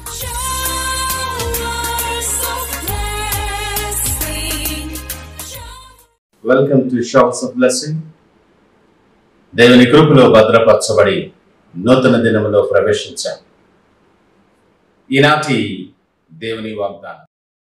Showers of blessing. Welcome to shops of blessing దేవుని కృపలో భద్రపరచబడి నూతన దినములో ప్రవేశించాం ఈనాటి దేవుని వాగ్దానం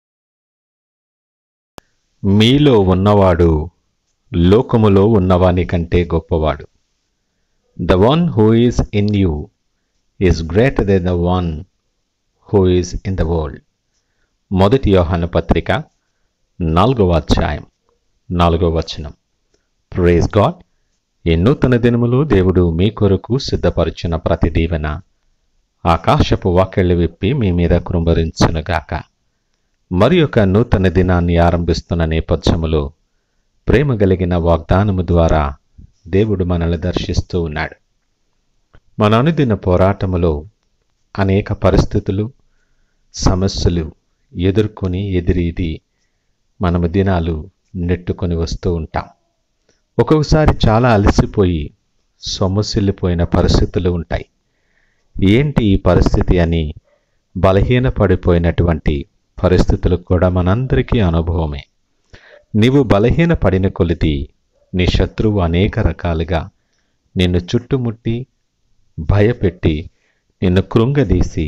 మీలో ఉన్నవాడు లోకములో ఉన్నవాని కంటే గొప్పవాడు the one who is in you is greater than the one who is in the world మొదటి యోహాన పత్రిక నాలుగవ అధ్యాయం నాలుగవ వచనం ప్రేజ్ గాడ్ ఈ నూతన దినములో దేవుడు మీ కొరకు సిద్ధపరిచిన ప్రతి దీవెన ఆకాశపు వాకెళ్ళు విప్పి మీ మీద కృంభరించునుగాక మరి ఒక నూతన దినాన్ని ఆరంభిస్తున్న నేపథ్యములో ప్రేమ కలిగిన వాగ్దానము ద్వారా దేవుడు మనల్ని దర్శిస్తూ ఉన్నాడు మన అనుదిన పోరాటములో అనేక పరిస్థితులు సమస్యలు ఎదుర్కొని ఎదిరీది మనము దినాలు నెట్టుకొని వస్తూ ఉంటాం ఒక్కొక్కసారి చాలా అలసిపోయి సొమ్మసిల్లిపోయిన పరిస్థితులు ఉంటాయి ఏంటి ఈ పరిస్థితి అని బలహీనపడిపోయినటువంటి పరిస్థితులు కూడా మనందరికీ అనుభవమే నీవు బలహీన పడిన కొలిది నీ శత్రువు అనేక రకాలుగా నిన్ను చుట్టుముట్టి భయపెట్టి నిన్ను కృంగదీసి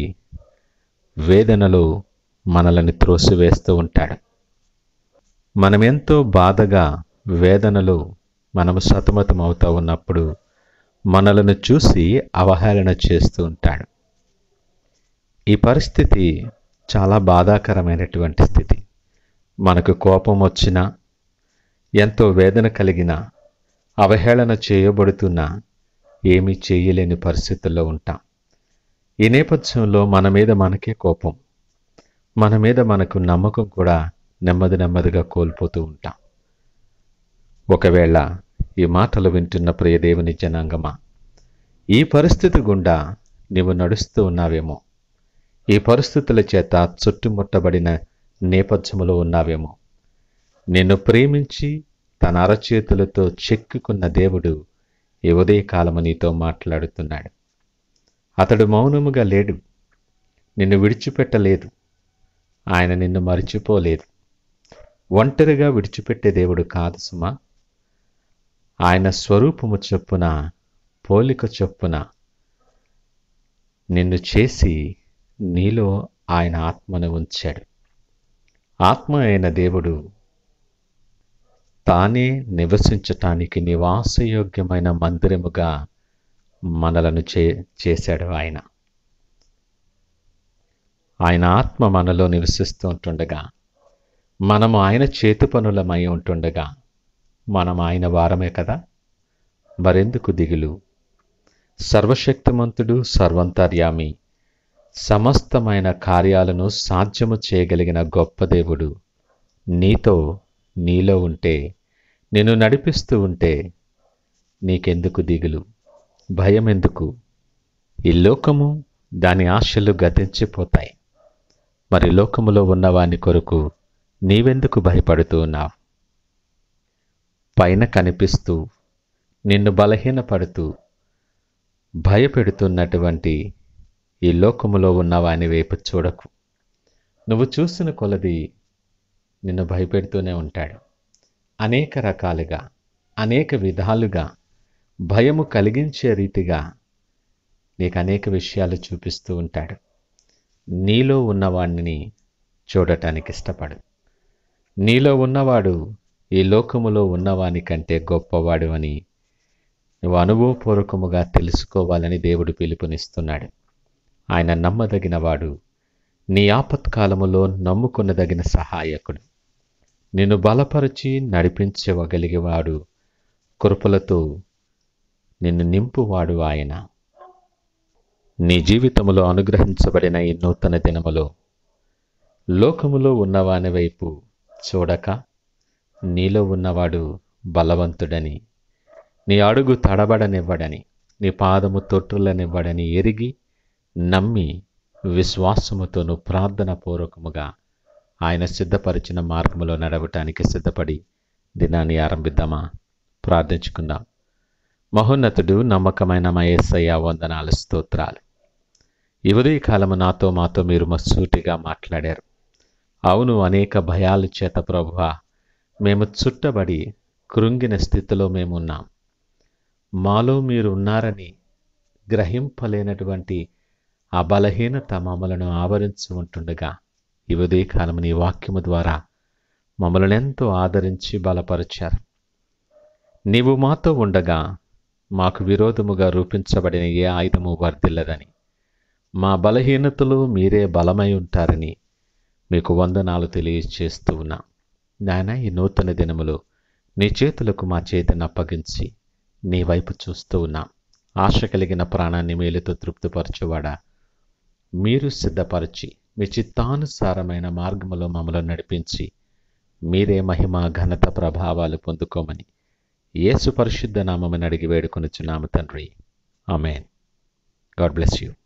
వేదనలో మనలను త్రోసివేస్తూ ఉంటాడు మనమెంతో బాధగా వేదనలో మనము సతమతం అవుతూ ఉన్నప్పుడు మనలను చూసి అవహేళన చేస్తూ ఉంటాడు ఈ పరిస్థితి చాలా బాధాకరమైనటువంటి స్థితి మనకు కోపం వచ్చినా ఎంతో వేదన కలిగిన అవహేళన చేయబడుతున్నా ఏమీ చేయలేని పరిస్థితుల్లో ఉంటాం ఈ నేపథ్యంలో మన మీద మనకే కోపం మన మీద మనకు నమ్మకం కూడా నెమ్మది నెమ్మదిగా కోల్పోతూ ఉంటాం ఒకవేళ ఈ మాటలు వింటున్న ప్రియ దేవుని జనాంగమా ఈ పరిస్థితి గుండా నీవు నడుస్తూ ఉన్నావేమో ఈ పరిస్థితుల చేత చుట్టుముట్టబడిన నేపథ్యములో ఉన్నావేమో నిన్ను ప్రేమించి తన అరచేతులతో చెక్కుకున్న దేవుడు ఈ ఉదయకాలము నీతో మాట్లాడుతున్నాడు అతడు మౌనముగా లేడు నిన్ను విడిచిపెట్టలేదు ఆయన నిన్ను మరిచిపోలేదు ఒంటరిగా విడిచిపెట్టే దేవుడు కాదు సుమా ఆయన స్వరూపము చొప్పున పోలిక చొప్పున నిన్ను చేసి నీలో ఆయన ఆత్మను ఉంచాడు ఆత్మ అయిన దేవుడు తానే నివసించటానికి నివాసయోగ్యమైన మందిరముగా మనలను చే చేశాడు ఆయన ఆయన ఆత్మ మనలో నివసిస్తూ ఉంటుండగా మనము ఆయన చేతి పనులమై ఉంటుండగా మనం ఆయన వారమే కదా మరెందుకు దిగులు సర్వశక్తిమంతుడు సర్వంతర్యామి సమస్తమైన కార్యాలను సాధ్యము చేయగలిగిన గొప్ప దేవుడు నీతో నీలో ఉంటే నిన్ను నడిపిస్తూ ఉంటే నీకెందుకు దిగులు భయం ఎందుకు ఈ లోకము దాని ఆశలు గతించిపోతాయి మరి లోకములో ఉన్నవాని కొరకు నీవెందుకు భయపడుతూ ఉన్నావు పైన కనిపిస్తూ నిన్ను బలహీనపడుతూ భయపెడుతున్నటువంటి ఈ లోకములో ఉన్నవాని వైపు చూడకు నువ్వు చూసిన కొలది నిన్ను భయపెడుతూనే ఉంటాడు అనేక రకాలుగా అనేక విధాలుగా భయము కలిగించే రీతిగా నీకు అనేక విషయాలు చూపిస్తూ ఉంటాడు నీలో ఉన్నవాడిని చూడటానికి ఇష్టపడు నీలో ఉన్నవాడు ఈ లోకములో ఉన్నవాని కంటే గొప్పవాడు అని నువ్వు అనుభవపూర్వకముగా తెలుసుకోవాలని దేవుడు పిలుపునిస్తున్నాడు ఆయన నమ్మదగినవాడు నీ ఆపత్కాలములో నమ్ముకున్నదగిన సహాయకుడు నిన్ను బలపరిచి నడిపించగలిగేవాడు కృపలతో నిన్ను నింపువాడు ఆయన నీ జీవితములో అనుగ్రహించబడిన ఈ నూతన దినములో లోకములో ఉన్నవాని వైపు చూడక నీలో ఉన్నవాడు బలవంతుడని నీ అడుగు తడబడనివ్వడని నీ పాదము తొట్టులనివ్వడని ఎరిగి నమ్మి విశ్వాసముతోను ప్రార్థన పూర్వకముగా ఆయన సిద్ధపరిచిన మార్గములో నడవటానికి సిద్ధపడి దినాన్ని ఆరంభిద్దామా ప్రార్థించుకుందాం మహోన్నతుడు నమ్మకమైన మా యేసయ్య వందనాలు స్తోత్రాలు ఈ ఉదయకాలము నాతో మాతో మీరు మసూటిగా మాట్లాడారు అవును అనేక భయాల చేత ప్రభువా మేము చుట్టబడి కృంగిన స్థితిలో మేము ఉన్నాం మాలో మీరు ఉన్నారని గ్రహింపలేనటువంటి ఆ బలహీనత మమ్మలను ఆవరించి ఉంటుండగా ఈ ఉదయకాలం నీ వాక్యము ద్వారా మమ్మల్ని ఎంతో ఆదరించి బలపరిచారు నీవు మాతో ఉండగా మాకు విరోధముగా రూపించబడిన ఏ ఆయుధము వర్ధిల్లదని మా బలహీనతలు మీరే బలమై ఉంటారని మీకు వందనాలు తెలియజేస్తూ ఉన్నా నాయన ఈ నూతన దినములో నీ చేతులకు మా చేతిని అప్పగించి నీ వైపు చూస్తూ ఉన్నాం ఆశ కలిగిన ప్రాణాన్ని మేలుతో తృప్తిపరచువాడా మీరు సిద్ధపరిచి మీ చిత్తానుసారమైన మార్గములో మమ్మల్ని నడిపించి మీరే మహిమ ఘనత ప్రభావాలు పొందుకోమని యేసు పరిశుద్ధ నామమని అడిగి వేడుకొనుచున్నాము తండ్రి ఆమెన్ గాడ్ బ్లెస్ యూ